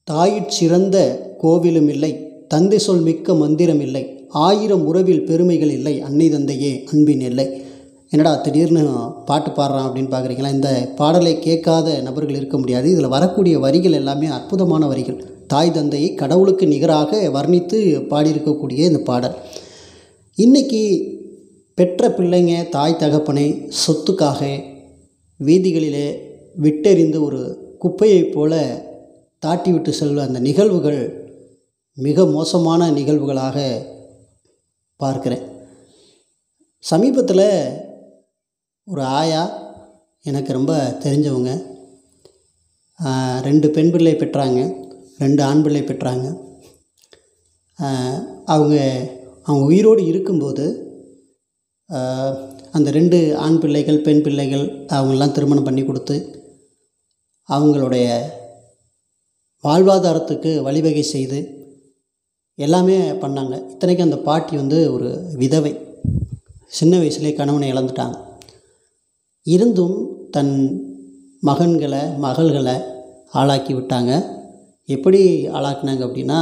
தாயிற் சிறந்த கோவிலும் இல்லை தந்தை சொல் மிக்க மந்திரம் இல்லை ஆயிரம் உறவில் பெருமைகள் இல்லை அன்னை தந்தையே அன்பின் இல்லை என்னடா திடீர்னு பாட்டு பாடுறான் அப்படின்னு பார்க்குறீங்களா இந்த பாடலை கேட்காத நபர்கள் இருக்க முடியாது இதில் வரக்கூடிய வரிகள் எல்லாமே அற்புதமான வரிகள் தாய் தந்தையை கடவுளுக்கு நிகராக வர்ணித்து பாடியிருக்கக்கூடிய இந்த பாடல் இன்றைக்கி பெற்ற பிள்ளைங்க தாய் தகப்பனை சொத்துக்காக வீதிகளிலே விட்டெறிந்து ஒரு குப்பையைப் போல தாட்டி விட்டு செல்வ அந்த நிகழ்வுகள் மிக மோசமான நிகழ்வுகளாக பார்க்கிறேன் சமீபத்தில் ஒரு ஆயா எனக்கு ரொம்ப தெரிஞ்சவங்க ஆஹ், ரெண்டு பெண் பிள்ளை பெற்றாங்க ரெண்டு ஆண் பிள்ளை பெற்றாங்க ஆஹ், அவங்க அவங்க உயிரோடு இருக்கும்போது ஆஹ், அந்த ரெண்டு ஆண் பிள்ளைகள் பெண் பிள்ளைகள் அவங்கெல்லாம் திருமணம் பண்ணி கொடுத்து அவங்களுடைய வாழ்வாதாரத்துக்கு வழிவகை செய்து எல்லாமே பண்ணாங்க இத்தனைக்கும் அந்த பாட்டி வந்து ஒரு விதவை சின்ன வயசுலேயே கணவனை இழந்துட்டாங்க இருந்தும் தன் மகன்களை மகள்களை ஆளாக்கி விட்டாங்க எப்படி ஆளாக்குனாங்க அப்படின்னா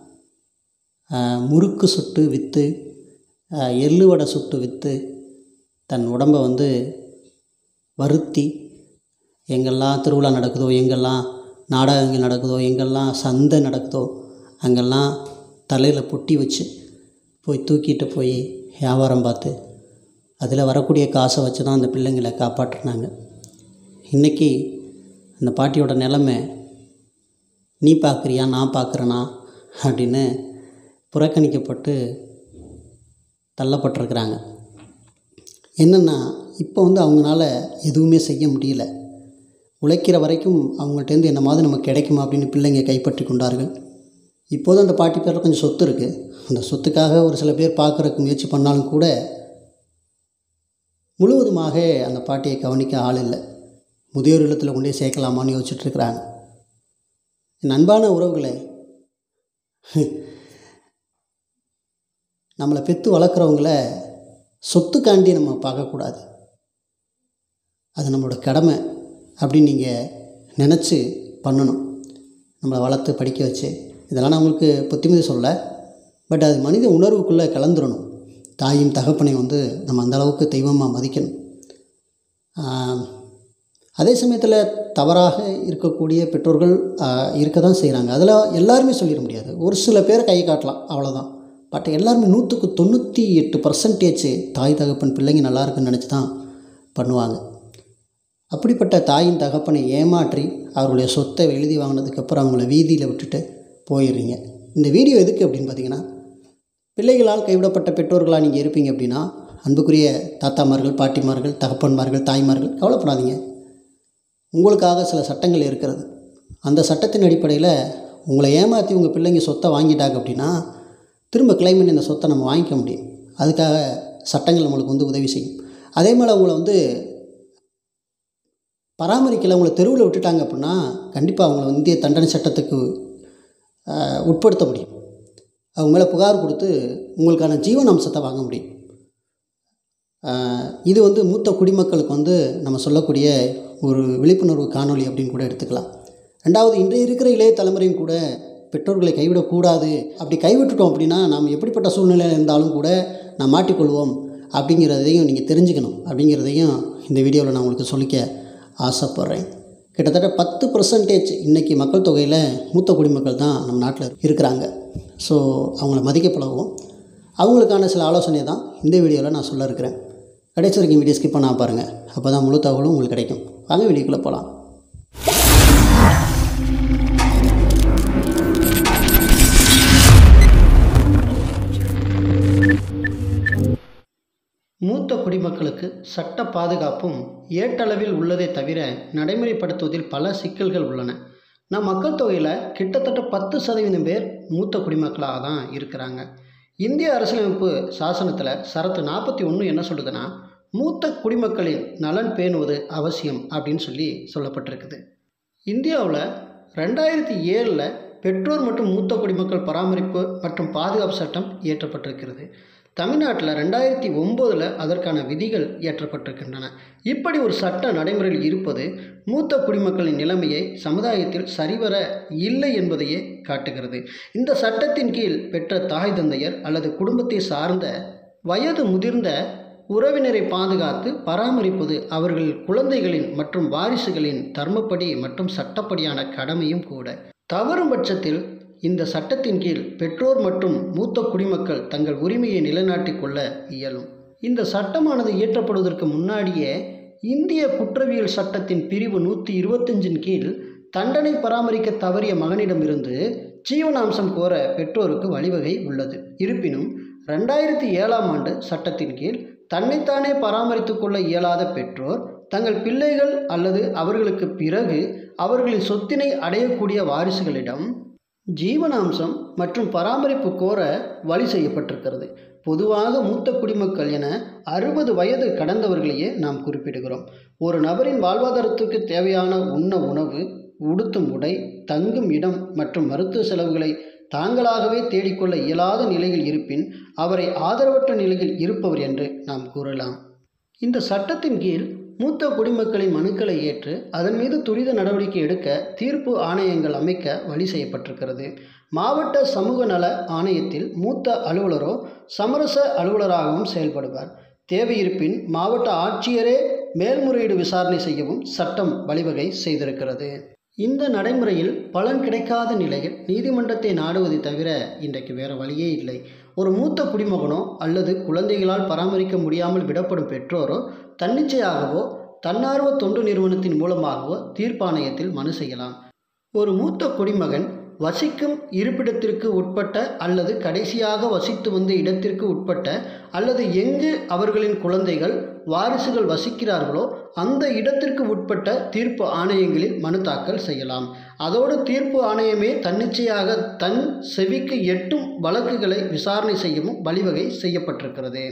ஆஹ், முறுக்கு சுட்டு விற்று ஆஹ், எள்ளு வடை சுட்டு விற்று தன் உடம்பை வந்து வருத்தி எங்கெல்லாம் திருவிழா நடக்குதோ எங்கெல்லாம் நாடகங்கள் நடக்குதோ எங்கெல்லாம் சந்தை நடக்குதோ அங்கெல்லாம் தலையில் பொட்டி வச்சு போய் தூக்கிட்டு போய் வியாபாரம் பார்த்து அதில் வரக்கூடிய காசை வச்சு தான் அந்த பிள்ளைங்களை காப்பாற்றினாங்க இன்றைக்கி அந்த பாட்டியோட நிலமை நீ பார்க்குறியா நான் பார்க்குறேனா அப்படின்னு புறக்கணிக்கப்பட்டு தள்ளப்பட்டிருக்கிறாங்க என்னென்னா இப்போ வந்து அவங்களால எதுவுமே செய்ய முடியல உழைக்கிற வரைக்கும் அவங்கள்ட்டேருந்து என்ன மாதிரி நமக்கு கிடைக்குமா அப்படின்னு பிள்ளைங்க கைப்பற்றி கொண்டார்கள் இப்போது அந்த பாட்டி பேரில் கொஞ்சம் சொத்து இருக்குது அந்த சொத்துக்காக ஒரு சில பேர் பார்க்குறக்கு முயற்சி பண்ணாலும் கூட முழுவதுமாக அந்த பாட்டியை கவனிக்க ஆள் இல்லை முதியோர் இல்லத்தில் கொண்டு போய் சேர்க்கலாமான்னு யோசிச்சுட்டு இருக்கிறாங்க என் அன்பான உறவுகளே நம்மளை பெற்று வளர்க்குறவங்கள சொத்துக்காண்டி நம்ம பார்க்கக்கூடாது அது நம்மளோட கடமை அப்படின்னு நீங்கள் நினச்சி பண்ணணும் நம்மளை வளர்த்து படிக்க வச்சு இதெல்லாம் நான் உங்களுக்கு புத்திமதி சொல்ல பட் அது மனித உணர்வுக்குள்ளே கலந்துடணும் தாயும் தகப்பனையும் வந்து நம்ம அந்த அளவுக்கு தெய்வமாக மதிக்கணும் ஆம், அதே சமயத்தில் தவறாக இருக்கக்கூடிய பெற்றோர்கள் இருக்க தான் செய்கிறாங்க அதில் எல்லாருமே சொல்லிட முடியாது ஒரு சில பேரை கை காட்டலாம் அவ்வளோதான் பட் எல்லாருமே நூற்றுக்கு தொண்ணூற்றி எட்டு பர்சன்டேஜ் தாய் தகப்பன் பிள்ளைங்க நல்லா இருக்குன்னு நினச்சி தான் பண்ணுவாங்க அப்படிப்பட்ட தாயின் தகப்பனை ஏமாற்றி அவர்களுடைய சொத்தை எழுதி வாங்கினதுக்கப்புறம் அவங்கள வீதியில் விட்டுட்டு போயிடுறீங்க இந்த வீடியோ எதுக்கு அப்படின்னு பார்த்தீங்கன்னா பிள்ளைகளால் கைவிடப்பட்ட பெற்றோர்களாக நீங்கள் இருப்பீங்க அப்படின்னா அன்புக்குரிய தாத்தாமார்கள் பாட்டிமார்கள் தகப்பன்மார்கள் தாய்மார்கள் கவலைப்படாதீங்க உங்களுக்காக சில சட்டங்கள் இருக்கிறது அந்த சட்டத்தின் அடிப்படையில் உங்களை ஏமாற்றி உங்கள் பிள்ளைங்க சொத்தை வாங்கிட்டாங்க அப்படின்னா திரும்ப கிளைம் பண்ணி இந்த சொத்தை நம்ம வாங்கிக்க முடியும் அதுக்காக சட்டங்கள் நம்மளுக்கு வந்து உதவி செய்யும் அதே மாதிரி அவங்கள வந்து பராமரிக்கலை உங்களை தெருவில் விட்டுட்டாங்க அப்படின்னா கண்டிப்பாக அவங்கள இந்திய தண்டனை சட்டத்துக்கு ஆஹ், உட்படுத்த முடியும் அவங்க மேலே புகார் கொடுத்து உங்களுக்கான ஜீவன அம்சத்தை வாங்க முடியும் ஆஹ், இது வந்து மூத்த குடிமக்களுக்கு வந்து நம்ம சொல்லக்கூடிய ஒரு விழிப்புணர்வு காணொளி அப்படின்னு கூட எடுத்துக்கலாம் ரெண்டாவது இன்றைய இருக்கிற இளைய தலைமுறையும் கூட பெற்றோர்களை கைவிடக்கூடாது அப்படி கைவிட்டுட்டோம் அப்படின்னா நாம் எப்படிப்பட்ட சூழ்நிலையில் இருந்தாலும் கூட நாம் மாட்டிக்கொள்வோம் அப்படிங்கிறதையும் நீங்கள் தெரிஞ்சுக்கணும் அப்படிங்கிறதையும் இந்த வீடியோவில் நான் உங்களுக்கு சொல்லிக்க ஆசைப்பட்றேன் கிட்டத்தட்ட பத்து பர்சன்டேஜ் இன்றைக்கி மக்கள் தொகையில் மூத்த குடிமக்கள் தான் நம்ம நாட்டில் இருக்கிறாங்க ஸோ அவங்கள மதிக்க பழகுவோம் அவங்களுக்கான சில ஆலோசனை தான் இந்த வீடியோவில் நான் சொல்ல இருக்கிறேன் கடைசி வரைக்கும் வீடியோ ஸ்கிப் பண்ணால் பாருங்கள் அப்போ தான் முழு தகவலும் உங்களுக்கு கிடைக்கும் வாங்க வீடியோக்குள்ளே போகலாம் மூத்த குடிமக்களுக்கு சட்ட பாதுகாப்பும் ஏட்டளவில் உள்ளதை தவிர நடைமுறைப்படுத்துவதில் பல சிக்கல்கள் உள்ளன நம் மக்கள் தொகையில் கிட்டத்தட்ட பத்து சதவீதம் பேர் மூத்த குடிமக்களாக தான் இருக்கிறாங்க இந்திய அரசியலமைப்பு சாசனத்தில் சரத்து நாற்பத்தி ஒன்று என்ன சொல்லுதுன்னா மூத்த குடிமக்களின் நலன் பேணுவது அவசியம் அப்படின்னு சொல்லி சொல்லப்பட்டிருக்குது இந்தியாவில் ரெண்டாயிரத்தி ஏழில் பெற்றோர் மற்றும் மூத்த குடிமக்கள் பராமரிப்பு மற்றும் பாதுகாப்பு சட்டம் இயற்றப்பட்டிருக்கிறது தமிழ்நாட்டில் ரெண்டாயிரத்தி ஒம்போதில் அதற்கான விதிகள் இயற்றப்பட்டிருக்கின்றன இப்படி ஒரு சட்ட நடைமுறையில் இருப்பது மூத்த குடிமக்களின் நிலைமையை சமுதாயத்தில் சரிவர இல்லை என்பதையே காட்டுகிறது இந்த சட்டத்தின் கீழ் பெற்ற தாய் தந்தையர் அல்லது குடும்பத்தை சார்ந்த வயது முதிர்ந்த உறவினரை பாதுகாத்து பராமரிப்பது அவர்கள் குழந்தைகளின் மற்றும் வாரிசுகளின் தர்மப்படி மற்றும் சட்டப்படியான கடமையும் கூட தவறும் பட்சத்தில் இந்த சட்டத்தின் கீழ் பெற்றோர் மற்றும் மூத்த குடிமக்கள் தங்கள் உரிமையை நிலைநாட்டிக் கொள்ள இயலும் இந்த சட்டமானது இயற்றப்படுவதற்கு முன்னாடியே இந்திய குற்றவியல் சட்டத்தின் பிரிவு நூற்றி இருபத்தஞ்சின் கீழ் தண்டனை பராமரிக்க தவறிய மகனிடமிருந்து ஜீவனாம்சம் கோர பெற்றோருக்கு வழிவகை உள்ளது இருப்பினும் ரெண்டாயிரத்தி ஏழாம் ஆண்டு சட்டத்தின் கீழ் தன்னைத்தானே பராமரித்து கொள்ள இயலாத பெற்றோர் தங்கள் பிள்ளைகள் அல்லது அவர்களுக்கு பிறகு அவர்களின் சொத்தினை அடையக்கூடிய வாரிசுகளிடம் ஜீவனாம்சம் மற்றும் பராமரிப்பு கோர வழி செய்யப்பட்டிருக்கிறது பொதுவாக மூத்த குடிமக்கள் என அறுபது வயது கடந்தவர்களையே நாம் குறிப்பிடுகிறோம் ஒரு நபரின் வாழ்வாதாரத்துக்கு தேவையான உண்ண உணவு உடுத்தும் உடை தங்கும் இடம் மற்றும் மருத்துவ செலவுகளை தாங்களாகவே தேடிக்கொள்ள இயலாத நிலையில் இருப்பின் அவரை ஆதரவற்ற நிலையில் இருப்பவர் என்று நாம் கூறலாம் இந்த சட்டத்தின் கீழ் மூத்த குடிமக்களின் மனுக்களை ஏற்று அதன் மீது துரித நடவடிக்கை எடுக்க தீர்ப்பு ஆணையங்கள் அமைக்க வழி செய்யப்பட்டிருக்கிறது மாவட்ட சமூக நல ஆணையத்தில் மூத்த அலுவலரோ சமரச அலுவலராகவும் செயல்படுவார் தேவையிருப்பின் மாவட்ட ஆட்சியரே மேல்முறையீடு விசாரணை செய்யவும் சட்டம் வழிவகை செய்திருக்கிறது இந்த நடைமுறையில் பலன் கிடைக்காத நிலையில் நீதிமன்றத்தை நாடுவதை தவிர இன்றைக்கு வேறு வழியே இல்லை ஒரு மூத்த குடிமகனோ அல்லது குழந்தைகளால் பராமரிக்க முடியாமல் விடப்படும் பெற்றோரோ தன்னிச்சையாகவோ தன்னார்வ தொண்டு நிறுவனத்தின் மூலமாகவோ தீர்ப்பாணையத்தில் மனு செய்யலாம் ஒரு மூத்த குடிமகன் வசிக்கும் இருப்பிடத்திற்கு உட்பட்ட அல்லது கடைசியாக வசித்து வந்த இடத்திற்கு உட்பட்ட அல்லது எங்கு அவர்களின் குழந்தைகள் வாரிசுகள் வசிக்கிறார்களோ அந்த இடத்திற்கு உட்பட்ட தீர்ப்பு ஆணையங்களில் மனு தாக்கல் செய்யலாம் அதோடு தீர்ப்பு ஆணையமே தன்னிச்சையாக தன் செவிக்கு எட்டும் வழக்குகளை விசாரணை செய்யவும் வழிவகை செய்யப்பட்டிருக்கிறது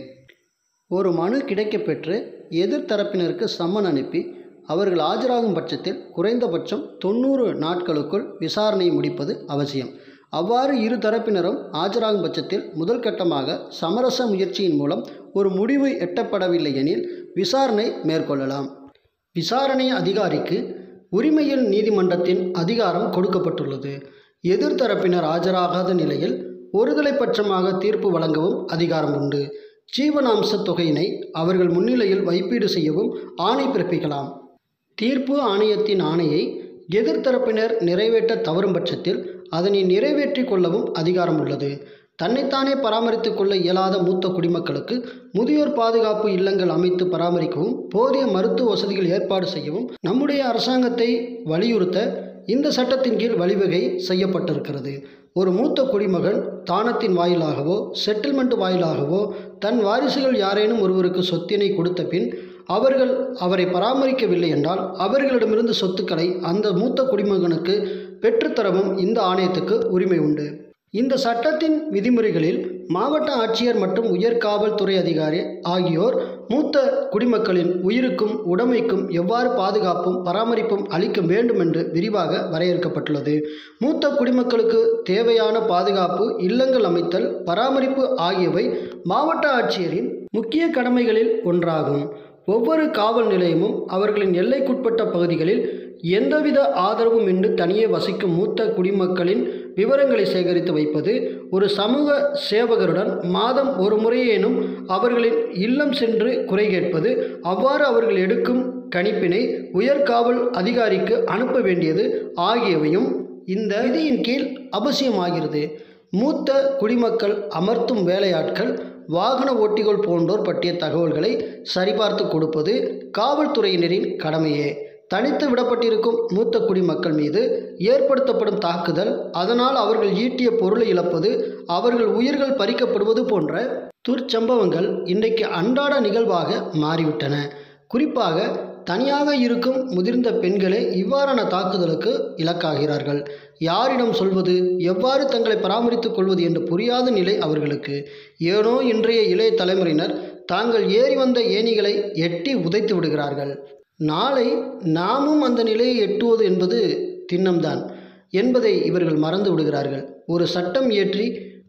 ஒரு மனு கிடைக்கப்பெற்று எதிர்த்தரப்பினருக்கு சம்மன் அனுப்பி அவர்கள் ஆஜராகும் பட்சத்தில் குறைந்தபட்சம் தொண்ணூறு நாட்களுக்குள் விசாரணையை முடிப்பது அவசியம் அவ்வாறு இரு தரப்பினரும் ஆஜராகும் பட்சத்தில் முதல் கட்டமாக சமரச முயற்சியின் மூலம் ஒரு முடிவு எட்டப்படவில்லை எனில் விசாரணை மேற்கொள்ளலாம் விசாரணை அதிகாரிக்கு உரிமையில் நீதிமன்றத்தின் அதிகாரம் கொடுக்கப்பட்டுள்ளது எதிர்த்தரப்பினர் ஆஜராகாத நிலையில் ஒருதலை பட்சமாக தீர்ப்பு வழங்கவும் அதிகாரம் உண்டு ஜீவனாம்ச தொகையினை அவர்கள் முன்னிலையில் வைப்பீடு செய்யவும் ஆணை பிறப்பிக்கலாம் தீர்ப்பு ஆணையத்தின் ஆணையை எதிர்த்தரப்பினர் நிறைவேற்ற தவறும் பட்சத்தில் அதனை நிறைவேற்றி கொள்ளவும் அதிகாரம் உள்ளது தன்னைத்தானே பராமரித்துக் கொள்ள இயலாத மூத்த குடிமக்களுக்கு முதியோர் பாதுகாப்பு இல்லங்கள் அமைத்து பராமரிக்கவும் போதிய மருத்துவ வசதிகள் ஏற்பாடு செய்யவும் நம்முடைய அரசாங்கத்தை வலியுறுத்த இந்த சட்டத்தின் கீழ் வழிவகை செய்யப்பட்டிருக்கிறது ஒரு மூத்த குடிமகன் தானத்தின் வாயிலாகவோ செட்டில்மெண்ட் வாயிலாகவோ தன் வாரிசுகள் யாரேனும் ஒருவருக்கு சொத்தினை கொடுத்த பின் அவர்கள் அவரை பராமரிக்கவில்லை என்றால் அவர்களிடமிருந்து சொத்துக்களை அந்த மூத்த குடிமகனுக்கு பெற்றுத்தரவும் இந்த ஆணையத்துக்கு உரிமை உண்டு இந்த சட்டத்தின் விதிமுறைகளில் மாவட்ட ஆட்சியர் மற்றும் உயர் காவல்துறை அதிகாரி ஆகியோர் மூத்த குடிமக்களின் உயிருக்கும் உடைமைக்கும் எவ்வாறு பாதுகாப்பும் பராமரிப்பும் அளிக்க வேண்டும் என்று விரிவாக வரையறுக்கப்பட்டுள்ளது மூத்த குடிமக்களுக்கு தேவையான பாதுகாப்பு இல்லங்கள் அமைத்தல் பராமரிப்பு ஆகியவை மாவட்ட ஆட்சியரின் முக்கிய கடமைகளில் ஒன்றாகும் ஒவ்வொரு காவல் நிலையமும் அவர்களின் எல்லைக்குட்பட்ட பகுதிகளில் எந்தவித ஆதரவும் இன்றி தனியே வசிக்கும் மூத்த குடிமக்களின் விவரங்களை சேகரித்து வைப்பது ஒரு சமூக சேவகருடன் மாதம் ஒரு முறையேனும் அவர்களின் இல்லம் சென்று குறை கேட்பது அவ்வாறு அவர்கள் எடுக்கும் கணிப்பினை உயர்காவல் அதிகாரிக்கு அனுப்ப வேண்டியது ஆகியவையும் இந்த விதியின் கீழ் அவசியமாகிறது மூத்த குடிமக்கள் அமர்த்தும் வேலையாட்கள் வாகன ஓட்டிகள் போன்றோர் பற்றிய தகவல்களை சரிபார்த்து கொடுப்பது காவல்துறையினரின் கடமையே தனித்து விடப்பட்டிருக்கும் மூத்த குடிமக்கள் மீது ஏற்படுத்தப்படும் தாக்குதல் அதனால் அவர்கள் ஈட்டிய பொருளை இழப்பது அவர்கள் உயிர்கள் பறிக்கப்படுவது போன்ற துர்ச்சம்பவங்கள் இன்றைக்கு அன்றாட நிகழ்வாக மாறிவிட்டன குறிப்பாக தனியாக இருக்கும் முதிர்ந்த பெண்களே இவ்வாறான தாக்குதலுக்கு இலக்காகிறார்கள் யாரிடம் சொல்வது எவ்வாறு தங்களை பராமரித்துக் கொள்வது என்று புரியாத நிலை அவர்களுக்கு ஏனோ இன்றைய இளைய தலைமுறையினர் தாங்கள் ஏறி வந்த ஏணிகளை எட்டி உதைத்து விடுகிறார்கள் நாளை நாமும் அந்த நிலையை எட்டுவது என்பது திண்ணம்தான் என்பதை இவர்கள் மறந்து விடுகிறார்கள் ஒரு சட்டம் இயற்றி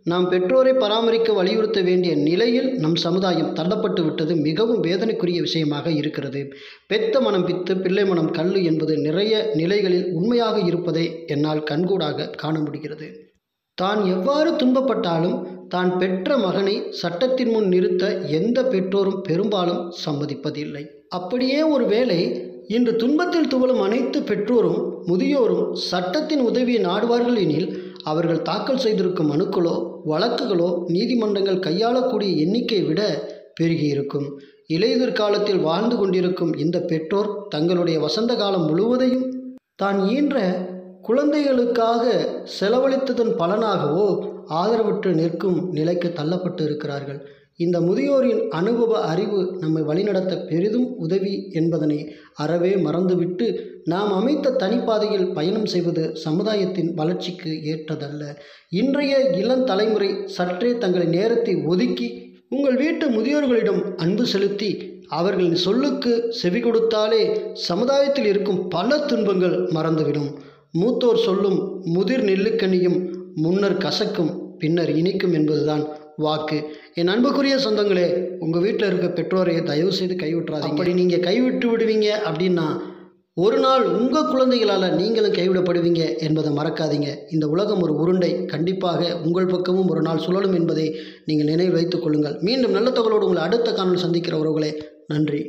நாம் பெற்றோரை பராமரிக்க வலியுறுத்த வேண்டிய நிலையில் நம் சமுதாயம் தள்ளப்பட்டு விட்டது மிகவும் வேதனைக்குரிய விஷயமாக இருக்கிறது பெத்த மனம் பித்து பிள்ளை மனம் கல்லு என்பது நிறைய நிலைகளில் உண்மையாக இருப்பதை என்னால் கண்கூடாக காண முடிகிறது தான் எவ்வாறு துன்பப்பட்டாலும் தான் பெற்ற மகனை சட்டத்தின் முன் நிறுத்த எந்த பெற்றோரும் பெரும்பாலும் சம்மதிப்பதில்லை அப்படியே ஒரு வேளை இன்று துன்பத்தில் துவளும் அனைத்து பெற்றோரும் முதியோரும் சட்டத்தின் உதவியை நாடுவார்கள் எனில் அவர்கள் தாக்கல் செய்திருக்கும் மனுக்களோ வழக்குகளோ நீதிமன்றங்கள் கையாளக்கூடிய எண்ணிக்கையை விட பெருகியிருக்கும் இலையுதிர் காலத்தில் வாழ்ந்து கொண்டிருக்கும் இந்த பெற்றோர் தங்களுடைய வசந்த காலம் முழுவதையும் தான் ஈன்ற குழந்தைகளுக்காக செலவழித்ததன் பலனாகவோ ஆதரவற்று நிற்கும் நிலைக்கு தள்ளப்பட்டு இருக்கிறார்கள் இந்த முதியோரின் அனுபவ அறிவு நம்மை வழிநடத்த பெரிதும் உதவி என்பதனை அறவே மறந்துவிட்டு நாம் அமைத்த தனிப்பாதையில் பயணம் செய்வது சமுதாயத்தின் வளர்ச்சிக்கு ஏற்றதல்ல இன்றைய இளம் தலைமுறை சற்றே தங்கள் நேரத்தை ஒதுக்கி உங்கள் வீட்டு முதியோர்களிடம் அன்பு செலுத்தி அவர்களின் சொல்லுக்கு செவி கொடுத்தாலே சமுதாயத்தில் இருக்கும் பல துன்பங்கள் மறந்துவிடும் மூத்தோர் சொல்லும் முதிர் நெல்லுக்கனியும் முன்னர் கசக்கும் பின்னர் இனிக்கும் என்பதுதான் வாக்கு என் அன்புக்குரிய சொந்தங்களே உங்கள் வீட்டில் இருக்க பெற்றோரை தயவு செய்து கைவிட்டுறாதீங்க அப்படி நீங்கள் கைவிட்டு விடுவீங்க அப்படின்னா ஒரு நாள் உங்கள் குழந்தைகளால் நீங்களும் கைவிடப்படுவீங்க என்பதை மறக்காதீங்க இந்த உலகம் ஒரு உருண்டை கண்டிப்பாக உங்கள் பக்கமும் ஒரு நாள் சுழலும் என்பதை நீங்கள் நினைவில் வைத்துக் கொள்ளுங்கள் மீண்டும் நல்ல தகவலோடு உங்களை அடுத்த காணொலி சந்திக்கிற உறவுகளே நன்றி